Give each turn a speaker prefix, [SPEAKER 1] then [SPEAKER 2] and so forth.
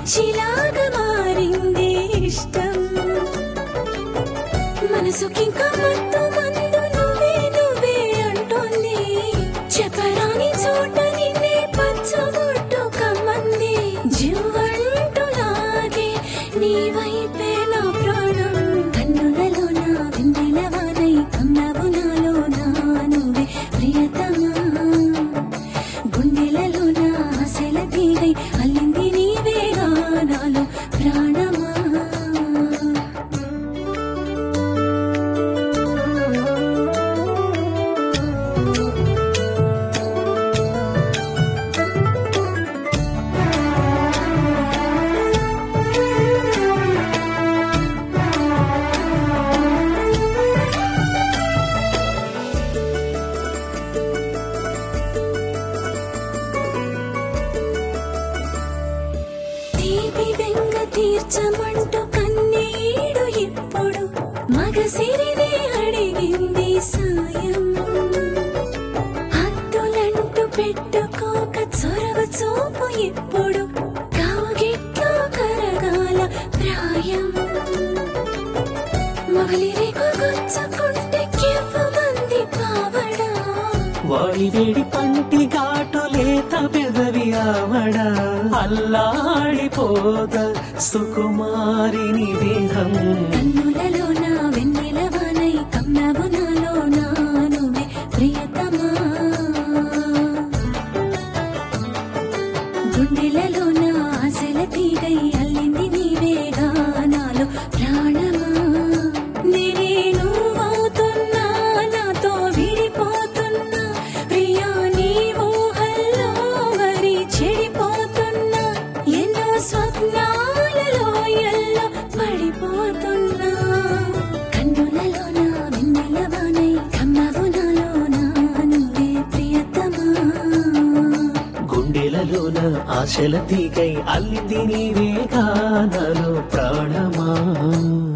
[SPEAKER 1] పిచ్చిలాగా మారింది ఇష్టం మనసుకింకా మత్తు మందు నువ్వే నువ్వే అంటోంది చెప్పరాని చోట నిన్నే పచ్చగొట్టు కమ్మంది జీవంటు లాగే నీ వైపే నా ప్రాణం కన్నులలో నా వెన్నెలవానై కమ్మవు నాలో నా నువ్వే ప్రియతమా గుండెలలో నా ఆశల తీగై అల్లింది నీవేగా నాలో ప్రాణమా తీపి వెంగ తీర్చమంటూ కన్నీడు ఇప్పుడు మగసిరిని అడిగింది సాయం హద్దులంటూ పెట్టుకోక చొరవ చూపు ఇప్పుడు కాగిట్లో కరగాల ప్రాయం మగలిరేకు గుచ్చుకుంటే మంది పావడా
[SPEAKER 2] వాడి వేడి పంటి ఘాటు లేత పెదవి ఆవడ అల్లాడిపోద సుకుమారిని దేహం
[SPEAKER 1] కన్నులలో నా వెన్నెలవానై కమ్మవు నాలో నా నువ్వే ప్రియతమా గుండెలలో నా ఆశల తీగై అల్లింది నీవేగా నాలో ప్రాణమా నేనే నువ్వవుతున్నా నాతో విడిపోతున్నా ప్రియా నీ ఊహల్లో మరి చెడిపోతున్నా ఎన్నో స్వప్నాలలో ఎల్లో పడిపోతున్నా కన్నులలో నా వెన్నెలవానై కమ్మవు నాలో నా నువ్వే ప్రియతమా
[SPEAKER 2] గుండెలలోన ఆశల తీగై అల్లింది నీవే గానలో ప్రాణమా